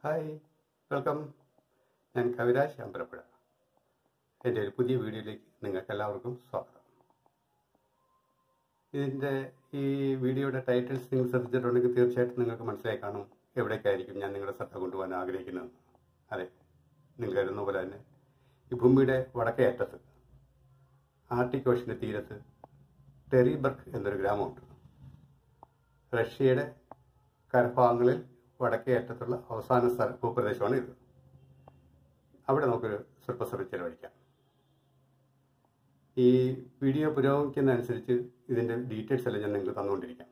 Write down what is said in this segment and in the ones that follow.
Hi welcome ഞാൻ കവിരാജ് അമ്പലപ്പുഴ എൻ്റെ ഒരു പുതിയ വീഡിയോയിലേക്ക് നിങ്ങൾക്ക് എല്ലാവർക്കും സ്വാഗതം ഇതിൻ്റെ ഈ വീഡിയോയുടെ ടൈറ്റിൽസ് നിങ്ങൾ ശ്രദ്ധിച്ചിട്ടുണ്ടെങ്കിൽ തീർച്ചയായിട്ടും നിങ്ങൾക്ക് മനസ്സിലായി കാണും എവിടേക്കായിരിക്കും ഞാൻ നിങ്ങളുടെ ശ്രദ്ധ കൊണ്ടുപോകാൻ ആഗ്രഹിക്കുന്നത് അതെ നിങ്ങൾ കരുതുന്ന പോലെ തന്നെ ഈ ഭൂമിയുടെ വടക്കേ അറ്റത്ത് ആർട്ടിക് ഓഷൻ്റെ തീരത്ത് ടെറിബർഗ് എന്നൊരു ഗ്രാമമുണ്ട് റഷ്യയുടെ കരഭാഗങ്ങളിൽ വടക്കേ അറ്റത്തുള്ള അവസാന സ്ഥല ഭൂപ്രദേശമാണ് ഇത് അവിടെ നമുക്കൊരു സ്വല്പസമയം ചെലവഴിക്കാം ഈ വീഡിയോ പുരോഗമിക്കുന്നതനുസരിച്ച് ഇതിൻ്റെ ഡീറ്റെയിൽസ് എല്ലാം ഞാൻ നിങ്ങൾക്ക് തന്നുകൊണ്ടിരിക്കാം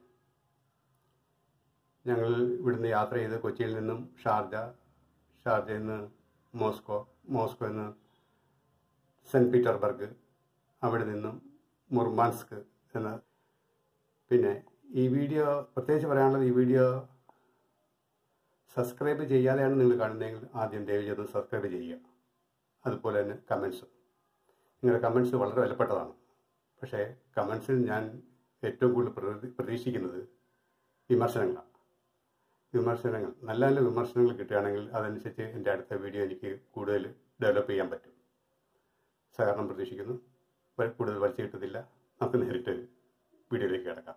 ഞങ്ങൾ ഇവിടുന്ന് യാത്ര ചെയ്ത് കൊച്ചിയിൽ നിന്നും ഷാർജ ഷാർജയിൽ നിന്ന് മോസ്കോ മോസ്കോയിൽ നിന്ന് സെൻറ്റ് പീറ്റർബർഗ് അവിടെ നിന്നും മുർമാൻസ്ക് എന്ന പിന്നെ ഈ വീഡിയോ പ്രത്യേകിച്ച് പറയാനുള്ളത് ഈ വീഡിയോ സബ്സ്ക്രൈബ് ചെയ്യാതെയാണ് നിങ്ങൾ കാണുന്നതെങ്കിൽ ആദ്യം ദയവ് ചെയ്ത് സബ്സ്ക്രൈബ് ചെയ്യുക അതുപോലെ തന്നെ കമൻസ് നിങ്ങളുടെ കമൻസ് വളരെ വിലപ്പെട്ടതാണ് പക്ഷേ കമൻസിൽ ഞാൻ ഏറ്റവും കൂടുതൽ പ്രതി പ്രതീക്ഷിക്കുന്നത് വിമർശനങ്ങളാണ് വിമർശനങ്ങൾ നല്ല നല്ല വിമർശനങ്ങൾ കിട്ടുകയാണെങ്കിൽ അതനുസരിച്ച് എൻ്റെ അടുത്ത വീഡിയോ എനിക്ക് കൂടുതൽ ഡെവലപ്പ് ചെയ്യാൻ പറ്റും സഹകരണം പ്രതീക്ഷിക്കുന്നു കൂടുതൽ വലിച്ചു കിട്ടത്തില്ല നമുക്ക് നേരിട്ട് വീഡിയോയിലേക്ക് കിടക്കാം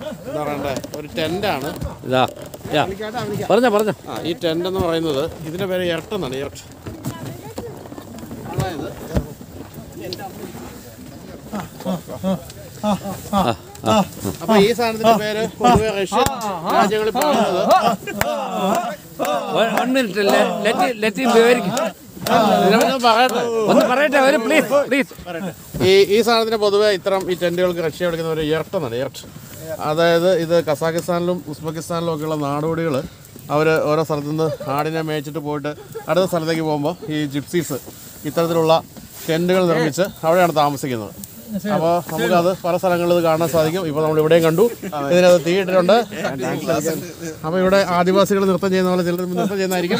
എന്താ പറയണ്ടേ ഒരു ടെൻ്റാണ് ഇതാ യാ പറഞ്ഞോ പറഞ്ഞോ ആ ഈ ടെൻ്റ് എന്ന് പറയുന്നത് ഇതിൻ്റെ പേര് ഇരട്ടെന്നാണ് ഇരട്ട് അതായത് അപ്പൊ ഈ സാധനത്തിന്റെ പേര് പൊതുവെ റഷ്യൻ രാജ്യങ്ങളിൽ പറയുന്നത് വൺ മിനിറ്റ് ലെറ്റ് ലെറ്റ് വിവരിക്കും ഞാൻ പറയട്ടെ ഒന്ന് പറയട്ടെ ഒരു പ്ലീസ് പ്ലീസ് ഈ ഈ സാധനത്തിന് പൊതുവെ ഇത്തരം ഈ ടെന്റുകൾക്ക് റഷ്യ വിളിക്കുന്ന ഒരു ഇരട്ടെന്നാണ് ഇരട്ട് അതായത് ഇത് കസാഖിസ്ഥാനിലും ഉസ്ബെക്കിസ്ഥാനിലും ഒക്കെയുള്ള നാടോടികൾ അവർ ഓരോ സ്ഥലത്തു നിന്ന് ആടിനെ മേയിച്ചിട്ട് പോയിട്ട് അടുത്ത സ്ഥലത്തേക്ക് പോകുമ്പോൾ ഈ ജിപ്സീസ് ഇത്തരത്തിലുള്ള ടെന്റുകൾ നിർമ്മിച്ച് അവിടെയാണ് താമസിക്കുന്നത് അപ്പോൾ നമുക്കത് പല സ്ഥലങ്ങളിൽ ഇത് കാണാൻ സാധിക്കും ഇപ്പോൾ നമ്മൾ ഇവിടെയും കണ്ടു ഇതിനകത്ത് തീയിട്ടിട്ടുണ്ട് അപ്പോൾ ഇവിടെ ആദിവാസികൾ നൃത്തം ചെയ്യുന്ന പോലെ ചിലർ നൃത്തം ചെയ്യുന്നതായിരിക്കും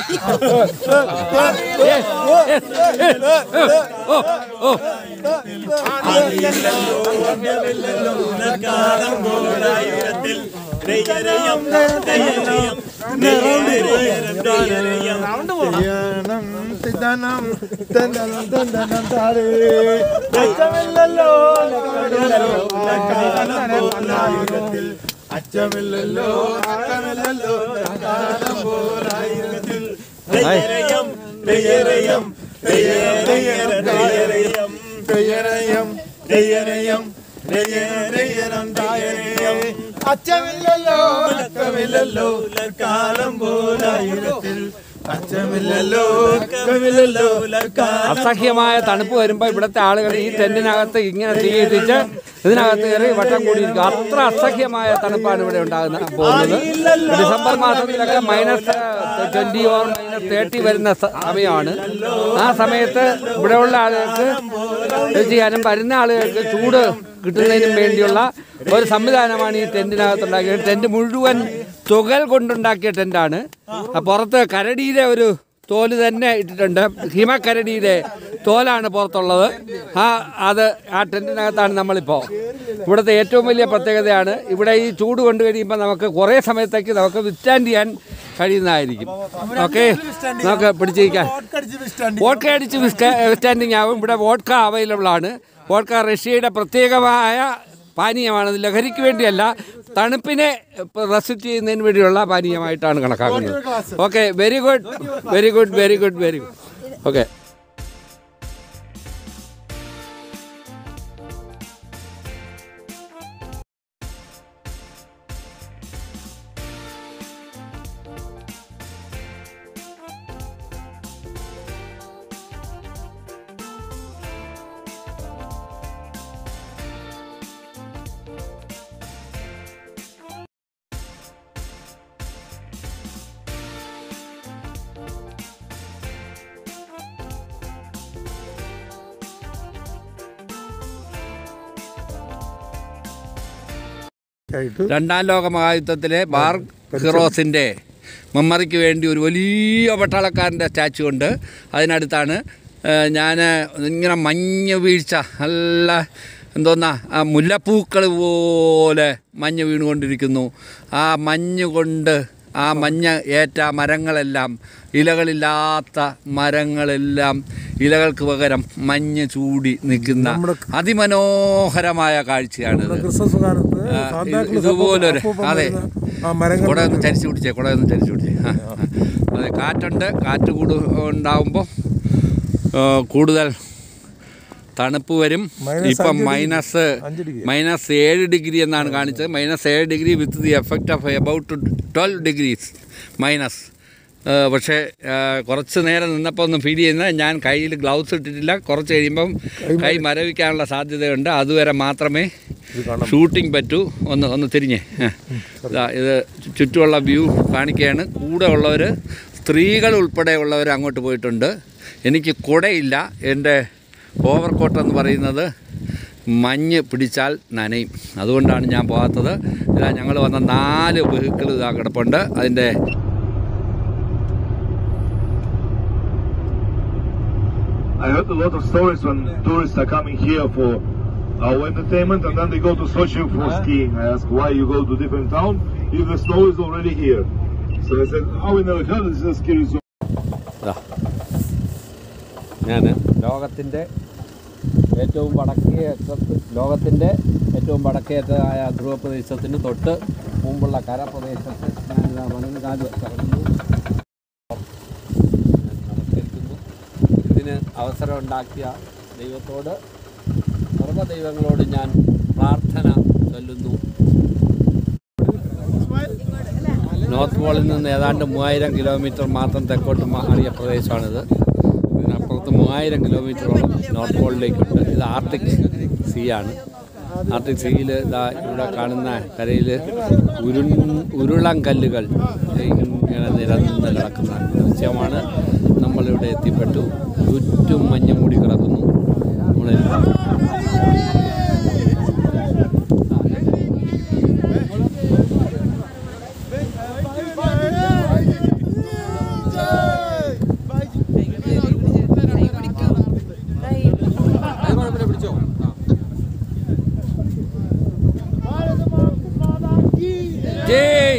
അച്ചമില്ലല്ലോ അക്കമില്ലല്ലോ കാലം പോലായിരത്തിൽ ദയരയം ദയരയം ദയരയം ദയരയം ദയരയം ദയരയം ദയരയം ദയരയം അച്ചമില്ലല്ലോ അക്കമില്ലല്ലോ കാലം പോലായിരത്തിൽ അച്ചമില്ലല്ലോ അക്കമില്ലല്ലോ കാലം അസഹ്യമായ തണുപ്പ് വരുമ്പോൾ ഇവിടുത്തെ ആളുകൾ ഈ ടെന്റിനകത്ത് ഇങ്ങനെ തീയിട്ടിച്ച് ഇതിനകത്ത് കയറി വട്ടം കൂടിയിരിക്കും അത്ര അസഹ്യമായ തണുപ്പാണ് ഇവിടെ ഉണ്ടാകുന്ന പോകുന്നത് ഡിസംബർ മാസത്തിലൊക്കെ minus twenty or minus thirty വരുന്ന സ- സമയമാണ് ആ സമയത്ത് ഇവിടെയുള്ള ആളുകൾക്ക് ഇത് ചെയ്യാനും വരുന്ന ആളുകൾക്ക് ചൂട് കിട്ടുന്നതിനും വേണ്ടിയുള്ള ഒരു സംവിധാനമാണ് ഈ ടെന്റിനകത്ത് ഉണ്ടാക്കിയത് ടെന്റ് മുഴുവൻ തുകൽ കൊണ്ടുണ്ടാക്കിയ ടെന്റാണ് ആ പുറത്ത് കരടിയിലെ ഒരു തോല് തന്നെ ഇട്ടിട്ടുണ്ട് ഹിമക്കരടിയുടെ തോലാണ് പുറത്തുള്ളത് ആ അത് ആ ടെന്റിനകത്താണ് നമ്മളിപ്പോൾ ഇവിടുത്തെ ഏറ്റവും വലിയ പ്രത്യേകതയാണ് ഇവിടെ ഈ ചൂട് കൊണ്ട് കഴിയുമ്പോൾ നമുക്ക് കുറേ സമയത്തേക്ക് നമുക്ക് വിസ്റ്റാൻഡ് ചെയ്യാൻ കഴിയുന്നതായിരിക്കും ഓക്കെ നമുക്ക് പിടിച്ചിരിക്കാൻ വോഡ്ക അടിച്ച് വിസ്റ്റാൻഡിങ് ആവും ഇവിടെ വോഡ്ക അവൈലബിൾ ആണ് വോഡ്ക റഷ്യയുടെ പ്രത്യേകമായ പാനീയമാണ് ഇത് ലഹരിക്ക് വേണ്ടിയല്ല തണുപ്പിനെ റെസിസ്റ്റ് ചെയ്യുന്നതിന് വേണ്ടിയുള്ള പാനീയമായിട്ടാണ് കണക്കാക്കുന്നത് okay very good very good very good very good okay രണ്ടാം ലോക മഹായുദ്ധത്തിലെ ബാർ ഹിറോസിൻ്റെ മെമ്മറിക്ക് വേണ്ടി ഒരു വലിയ പട്ടാളക്കാരൻ്റെ സ്റ്റാച്ചു ഉണ്ട് അതിനടുത്താണ് ഞാൻ ഇങ്ങനെ മഞ്ഞ് വീഴ്ച നല്ല എന്തോന്നാ ആ മുല്ലപ്പൂക്കൾ പോലെ മഞ്ഞ് വീണുകൊണ്ടിരിക്കുന്നു ആ മഞ്ഞ് കൊണ്ട് ആ മഞ്ഞ് ഏറ്റ മരങ്ങളെല്ലാം ഇലകളില്ലാത്ത മരങ്ങളെല്ലാം ഇലകൾക്ക് പകരം മഞ്ഞ് ചൂടി നിൽക്കുന്ന അതിമനോഹരമായ കാഴ്ചയാണിത് ക്രിസ്മസ് കാലത്ത് ആ, സാന്താ ഇത് ക്ലോസ് ഇതുപോലൊരു അപ്പൂപ്പൻ അതെ വരുന്ന ആ മരങ്ങൾ കുട ഒന്ന് ചരിച്ചു പിടിച്ചേ കുട ഒന്ന് ചരിച്ചു പിടിച്ചേ ആ, ആ. അതെ കാറ്റുണ്ട് കാറ്റ് കൂട് ഉണ്ടാവുമ്പോൾ കൂടുതൽ തണുപ്പ് വരും Minus ഇപ്പം അഞ്ച് മൈനസ് അഞ്ച് ഡിഗ്രി. മൈനസ് ഏഴ് ഡിഗ്രി എന്നാണ് കാണിച്ചത് മൈനസ് ഏഴ് degree with the effect of about twelve degrees minus പക്ഷേ ആ, കുറച്ച് നേരം നിന്നപ്പോൾ ഒന്ന് ഫീൽ ചെയ്യുന്നത് ഞാൻ കയ്യിൽ ഗ്ലൗസ് ഇട്ടിട്ടില്ല കുറച്ച് കഴിയുമ്പം കൈ മരവിക്കാനുള്ള സാധ്യതയുണ്ട് അതുവരെ മാത്രമേ ഷൂട്ടിംഗ് പറ്റൂ ഒന്ന് ഒന്ന് തിരിഞ്ഞേ ആ. ഇതാ ഇത് ചുറ്റുമുള്ള വ്യൂ കാണിക്കുകയാണ് കൂടെ ഉള്ളവർ സ്ത്രീകൾ ഉൾപ്പെടെ ഉള്ളവർ അങ്ങോട്ട് പോയിട്ടുണ്ട് എനിക്ക് കുടയില്ല എൻ്റെ ഓവർകോട്ട് എന്ന് പറയുന്നത് മഞ്ഞ് പിടിച്ചാൽ നനയും അതുകൊണ്ടാണ് ഞാൻ പോകാത്തത് ഇതാ ഞങ്ങൾ വന്ന നാല് വെഹിക്കിൾ ഇതാ കിടപ്പുണ്ട് അതിൻ്റെ I heard a lot of stories when tourists are coming here for our entertainment and then they go to Sochi for skiing. I ask why you go to different town if the snow is already here. So I said, oh, we never heard this is ski resort. ഞാൻ ലോകത്തിൻ്റെ ഏറ്റവും വടക്കേ അറ്റത്ത് ലോകത്തിൻ്റെ ഏറ്റവും വടക്കേറ്റതായ ധ്രുവ പ്രദേശത്തിന് തൊട്ട് മുമ്പുള്ള കരപ്രദേശത്ത് ഞാനിതാ വണങ്ങാല് കറങ്ങുന്നു ഞാൻ നമസ്കരിക്കുന്നു ഇതിന് അവസരമുണ്ടാക്കിയ ദൈവത്തോട് സർവ്വദൈവങ്ങളോട് ഞാൻ പ്രാർത്ഥന ചൊല്ലുന്നു നോർത്ത് പോളിൽ നിന്ന് ഏതാണ്ട് മൂവായിരം കിലോമീറ്റർ മാത്രം തെക്കോട്ട് മാറിയ പ്രദേശമാണിത് ഇതിനപ്പുറത്ത് മൂവായിരം കിലോമീറ്ററോളം നോർത്ത് പോളിലേക്കുണ്ട് ഇത് ആർട്ടിക് സീ ആണ് ആർട്ടിക് സീയിൽ ഇതാ ഇവിടെ കാണുന്ന കരയിൽ ഉരു ഉരുളൻ കല്ലുകൾ ഇങ്ങനെ നിരന്ന് കിടക്കുന്ന ദൃശ്യമാണ് നമ്മളിവിടെ എത്തിപ്പെട്ടു ചുറ്റും മഞ്ഞ മൂടി കിടക്കുന്നു നമ്മളിൽ ജയ്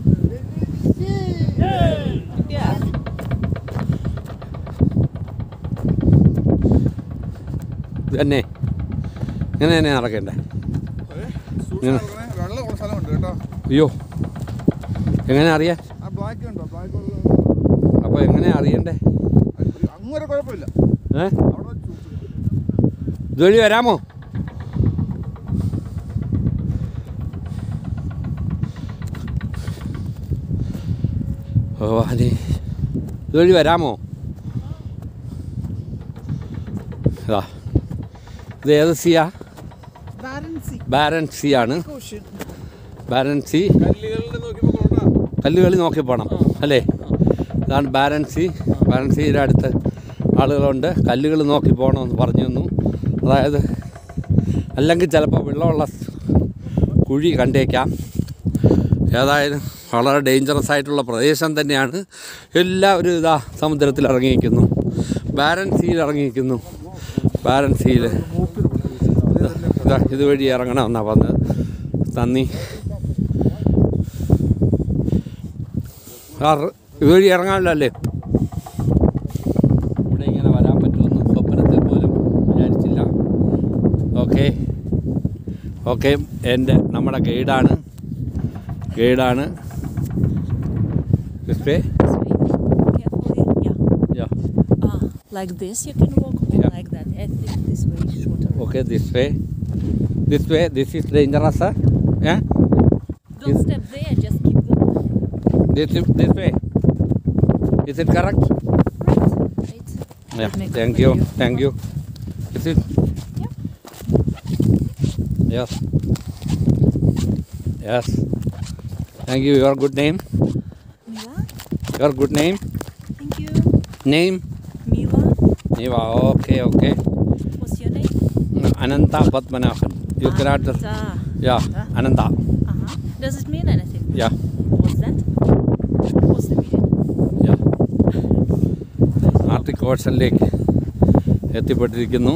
തന്നെ ഇങ്ങനെ തന്നെ നടക്കണ്ടേ ഇങ്ങനെ വെള്ളം ഉള്ള സ്ഥലമുണ്ട് കേട്ടോ അയ്യോ എങ്ങനെ അറിയാൻ ആ ബ്ലാക്ക് ഉണ്ടോ ബ്ലാക്ക് അപ്പോൾ എങ്ങനെ അറിയണ്ടേ അങ്ങനെ കുഴപ്പമില്ല ഏ അവിടെ ചു- ഇതുവഴി വരാമോ ഭഗവാനെ ഇതുവഴി വരാമോ ഇതാ ഇത് ഏത് സിയാ ബാരൻ സി ആണ് ബാരൻ സി കല്ലുകളി നോക്കി പോകണം അല്ലേ ഇതാണ് ബാരൻ സി ബാരൻ സിയുടെ അടുത്ത് ആളുകളുണ്ട് കല്ലുകൾ നോക്കി പോകണമെന്ന് പറഞ്ഞു തന്നു അതായത് അല്ലെങ്കിൽ ചിലപ്പോൾ വെള്ളമുള്ള കുഴി കണ്ടേക്കാം ഏതായാലും വളരെ ഡേഞ്ചറസ് ആയിട്ടുള്ള പ്രദേശം തന്നെയാണ് എല്ലാവരും ഇതാ സമുദ്രത്തിൽ ഇറങ്ങിയിരിക്കുന്നു ബാരൻ സീയിൽ ഇറങ്ങിയിരിക്കുന്നു ബാരൻ സീയിൽ ഇതാ ഇതുവഴി ഇറങ്ങണമെന്നാണ് പറഞ്ഞത് നന്ദി സാർ ഇതുവഴി ഇറങ്ങാമല്ലോ അല്ലേ ഇവിടെ ഇങ്ങനെ വരാൻ പറ്റുമെന്ന് സ്വപ്നത്തിൽ പോലും വിചാരിച്ചില്ല ഓക്കെ ഓക്കെ എൻ്റെ നമ്മുടെ ഗൈഡാണ് ഗൈഡാണ് This way? Carefully, yeah. Yeah. Ah, like this you can walk or Yeah. like that. I think this way is shorter. Okay, this way. This way, this is dangerous, sir. Yeah? Don't step there, just keep going. This, is- this way. Is it correct? Right. Yeah. Make Thank a you. video. Thank you. Is it? Yes. Yes. Thank you. Your good name? Mila, Your good name? thank you. Name? Mila, Neva. Okay, okay. what's your name? Ananta Padmanabhan. You cannot. Anta. Yeah, Ananta. Uh-huh. Does it mean anything? Yeah, What's that? What's the meaning? yeah. Arctic ഓഷനിലേക്ക് എത്തിപ്പെട്ടിരിക്കുന്നു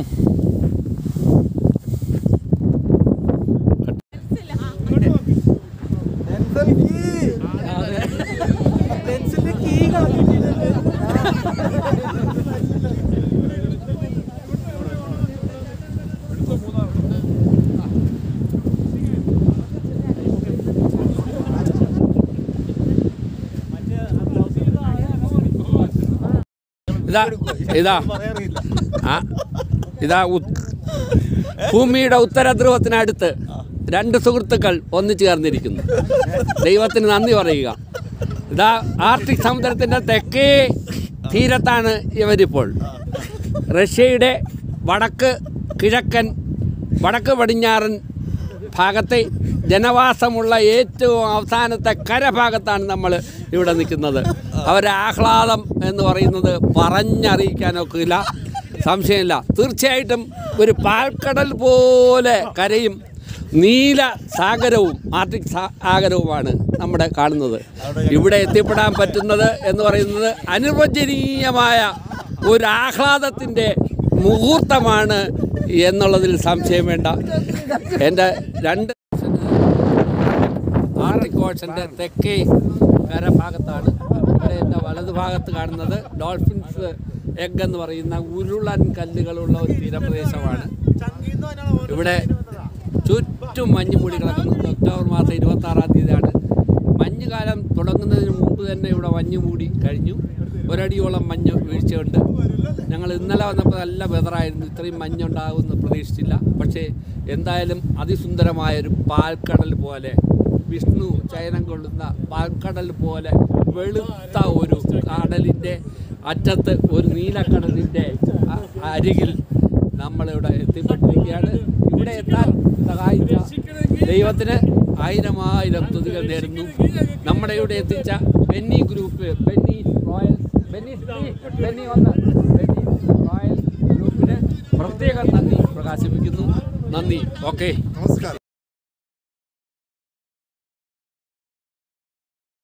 ഇതാ ഇതാ ആ ഇതാ ഉത്- ഭൂമിയുടെ ഉത്തര ധ്രുവത്തിനടുത്ത് രണ്ട് സുഹൃത്തുക്കൾ ഒന്നിച്ചു ചേർന്നിരിക്കുന്നു ദൈവത്തിന് നന്ദി പറയുക ഇതാ ആർട്ടിക് സമുദ്രത്തിൻ്റെ തെക്കേ തീരത്താണ് ഇവരിപ്പോൾ റഷ്യയുടെ വടക്ക് കിഴക്കൻ വടക്ക് പടിഞ്ഞാറൻ ഭാഗത്തെ ജനവാസമുള്ള ഏറ്റവും അവസാനത്തെ കരഭാഗത്താണ് നമ്മൾ ഇവിടെ നിൽക്കുന്നത് അവരുടെ ആഹ്ലാദം എന്ന് പറയുന്നത് പറഞ്ഞറിയിക്കാനൊക്കില്ല സംശയമില്ല തീർച്ചയായിട്ടും ഒരു പാൽക്കടൽ പോലെ കരയും നീല സാഗരവും ആർട്ടിക് സാഗരവുമാണ് നമ്മുടെ കാണുന്നത് ഇവിടെ എത്തിപ്പെടാൻ പറ്റുന്നത് എന്ന് പറയുന്നത് അനുവചനീയമായ ഒരു ആഹ്ലാദത്തിൻ്റെ മുഹൂർത്തമാണ് എന്നുള്ളതിൽ സംശയം വേണ്ട എൻ്റെ രണ്ട് ആർട്ടിക് ഓഷൻ്റെ തെക്കേ കരഭാഗത്താണ് ഇവിടെ എൻ്റെ വലത് ഭാഗത്ത് കാണുന്നത് ഡോൾഫിൻസ് എഗ് എന്ന് പറയുന്ന ഉരുളൻ കല്ലുകളുള്ള ഒരു തീരപ്രദേശമാണ് ഇവിടെ ചുറ്റും മഞ്ഞ് മൂടി കിടക്കുന്നു ഒക്ടോബർ മാസം ഇരുപത്തി ആറാം തീയതിയാണ് മഞ്ഞുകാലം തുടങ്ങുന്നതിന് മുമ്പ് തന്നെ ഇവിടെ മഞ്ഞ് മൂടി കഴിഞ്ഞു ഒരടിയോളം മഞ്ഞ് വീഴ്ചയുണ്ട് ഞങ്ങൾ ഇന്നലെ വന്നപ്പോൾ നല്ല വെതറായിരുന്നു ഇത്രയും മഞ്ഞുണ്ടാകുമെന്ന് പ്രതീക്ഷിച്ചില്ല പക്ഷേ എന്തായാലും അതിസുന്ദരമായൊരു പാൽക്കടൽ പോലെ വിഷ്ണു ചയനം കൊള്ളുന്ന പാൽക്കടൽ പോലെ വെളുത്ത ഒരു കടലിൻ്റെ അറ്റത്ത് ഒരു നീലക്കടലിൻ്റെ അ- അരികിൽ നമ്മളിവിടെ എത്തിപ്പെട്ടിരിക്കുകയാണ് ഇവിടെ എത്താൻ സഹായിച്ച ദൈവത്തിന് ആയിരം ആയിരം തുതികൾ നേരുന്നു നമ്മുടെ ഇവിടെ എത്തിച്ച ബെന്നി ഗ്രൂപ്പ് ബെന്നി റോയൽ ബെന്നി ബെന്നി വന്ന് ബെന്നി റോയൽ ഗ്രൂപ്പിന് പ്രത്യേകം നന്ദി പ്രകാശിപ്പിക്കുന്നു നന്ദി ഓക്കെ